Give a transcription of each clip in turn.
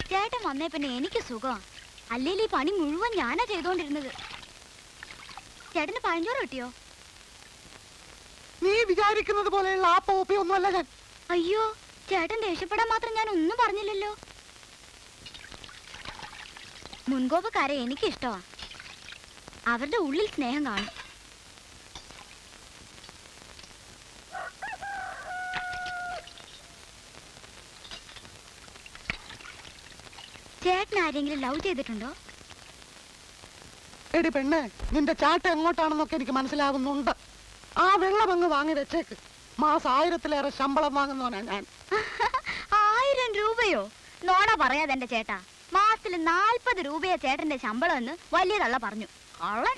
ചേട്ടൻ വന്നേ പിന്നെ എനിക്ക് സുഖമാ അല്ലെങ്കിൽ ഈ പണി മുഴുവൻ ഞാനാ ചെയ്തോണ്ടിരുന്നത് ചേട്ടന് പഴഞ്ചോറ് കിട്ടിയോ നീ വിചാരിക്കുന്നത് പോലെയുള്ള ആ പോപ്പി ഒന്നുമല്ല ഞാൻ അയ്യോ ചേട്ടൻ ദേഷ്യപ്പെടാൻ മാത്രം ഞാൻ ഒന്നും പറഞ്ഞില്ലല്ലോ മുൻകോപക്കാരെ എനിക്കിഷ്ടമാ അവരുടെ ഉള്ളിൽ സ്നേഹം കാണും ചേട്ടൻ ആരെങ്കിലും ലവ് ചെയ്തിട്ടുണ്ടോ എടി പെണ്ണെ നിന്റെ ചാട്ട എങ്ങോട്ടാണെന്നൊക്കെ എനിക്ക് മനസ്സിലാകുന്നുണ്ട് ആ വെള്ളം അങ്ങ് വാങ്ങി വെച്ചേക്ക് മാസം ആയിരത്തിലേറെ ശമ്പളം വാങ്ങുന്നവനാ ഞാൻ ആയിരം രൂപയോ നോണ പറയാതെ എന്റെ ചേട്ടാ മാസത്തിൽ നാൽപ്പത് രൂപയാ ചേട്ടന്റെ ശമ്പളം എന്ന് വലിയ തള്ള പറഞ്ഞു കള്ളൻ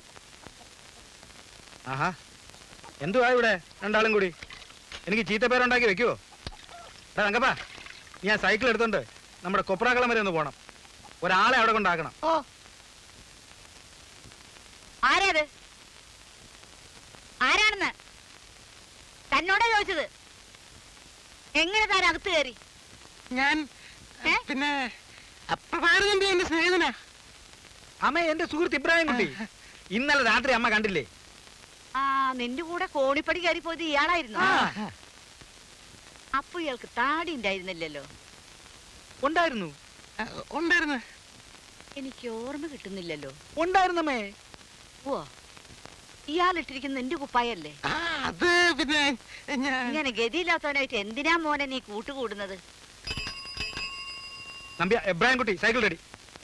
ആഹാ എന്തുവാ ഇവിടെ രണ്ടാളും കൂടി എനിക്ക് ചീത്തപ്പേരുണ്ടാക്കി വെക്കുവോ തങ്കപ്പാ ഞാൻ സൈക്കിൾ എടുത്തോണ്ട് നമ്മുടെ കൊപ്രാക്കളം വരെ ഒന്ന് പോണം ഒരാളെ അവിടെ കൊണ്ടാക്കണം ഓ ആരേത് ആരാണെന്ന് തന്നോടാ ചോദിച്ചത് എങ്ങനെ താൻ അകത്ത് കയറി ഞാൻ ഏ? പിന്നെ പ്രഭാരതന്റെ എന്റെ സ്നേഹിതനാ അമ്മ എന്റെ സുഹൃത്ത് ഇബ്രാഹിം കുട്ടി ഇന്നലെ രാത്രി അമ്മ കണ്ടില്ലേ ആ നിന്റെ കൂടെ കോണിപ്പടി കയറി പോയത് ഇയാളായിരുന്നു അപ്പൊ ഇയാൾക്ക് താടി ഉണ്ടായിരുന്നില്ലല്ലോ ഉണ്ടായിരുന്നു ഉണ്ടായിരുന്നു എനിക്ക് ഓർമ്മ കിട്ടുന്നില്ലല്ലോ ഉണ്ടായിരുന്നമ്മേ ഓ ഇയാൾ ഇട്ടിരിക്കുന്ന നിന്റെ കുപ്പായല്ലേ ആ അത് പിന്നെ ഞാൻ ഇങ്ങനെ ഗതിയില്ലാത്തവനായിട്ട് എന്തിനാ മോനെ നീ കൂട്ടുകൂടുന്നത് നമ്പ്യ എബ്രാഹിം കുട്ടി സൈക്കിൾ റെഡി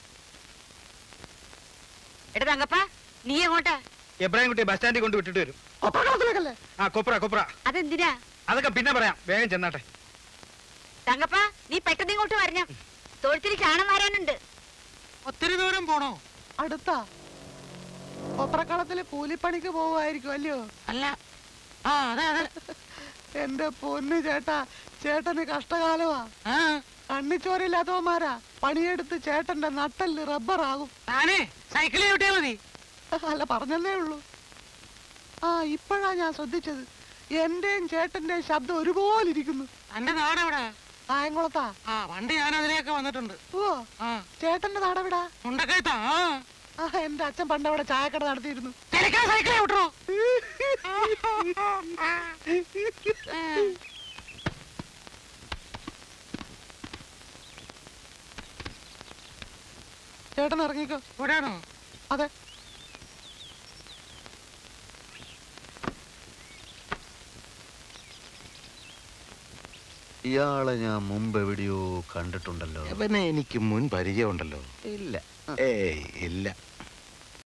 എടാ തങ്കപ്പ നീ എങ്ങോട്ടാ എബ്രാഹിം കുട്ടി ബസ് സ്റ്റാൻഡിൽ കൊണ്ട് വിട്ടിട്ട് വരും ഒപ്പകളത്തിലേക്കല്ലേ ആ കൊപ്ര കൊപ്ര അതെന്തിനാ അതൊക്കെ പിന്നെ പറയാം വേഗം ചെന്നാട്ടെ തങ്കപ്പ നീ പെട്ടെന്ന് ഇങ്ങോട്ട് വരണം തൊഴുത്തിൽ ചാണം വരാനുണ്ട് ഒത്തിരി ദൂരം പോണോ അടുത്താ ഒപ്പറക്കളത്തില് കൂലിപ്പണിക്ക് പോവുമായിരിക്കും അല്ലയോ അല്ല ആ അതെ അതെ എന്റെ പൊന്നു ചേട്ടാ ചേട്ടന് കഷ്ടകാലമാ കണ്ണിച്ചോരില്ലാത്തവന്മാരാ പണിയെടുത്ത് ചേട്ടന്റെ നട്ടല് റബ്ബറാകും താനേ സൈക്കിളിൽ വിട്ടിയാ മതി അല്ല പറഞ്ഞല്ലേ ഉള്ളൂ ആ ഇപ്പോഴാ ഞാൻ ശ്രദ്ധിച്ചത് എന്റെയും ചേട്ടന്റെയും ശബ്ദം ഒരുപോലെ ഇരിക്കുന്നു എന്റെ നാടെവിടെ കായംകുളത്താ ആ പണ്ട് ഞാൻ അതിലേക്ക് വന്നിട്ടുണ്ട് ഓ ആ ചേട്ടന്റെ നാടെവിടാ മുണ്ടക്കയത്താ ആ ആ എന്റെ അച്ഛൻ പണ്ട് അവിടെ ചായക്കട നടത്തിയിരുന്നു തിരക്കാൻ സൈക്കിളെ വിട്ടോ ചേട്ടൻ ഇറങ്ങിക്കോ ഇവിടെയാണോ അതെ ഇയാളെ ഞാൻ മുമ്പ് എവിടെയോ കണ്ടിട്ടുണ്ടല്ലോ അവനെ എനിക്ക് മുൻ പരിചയമുണ്ടല്ലോ ഇല്ല ഏയ് ഇല്ല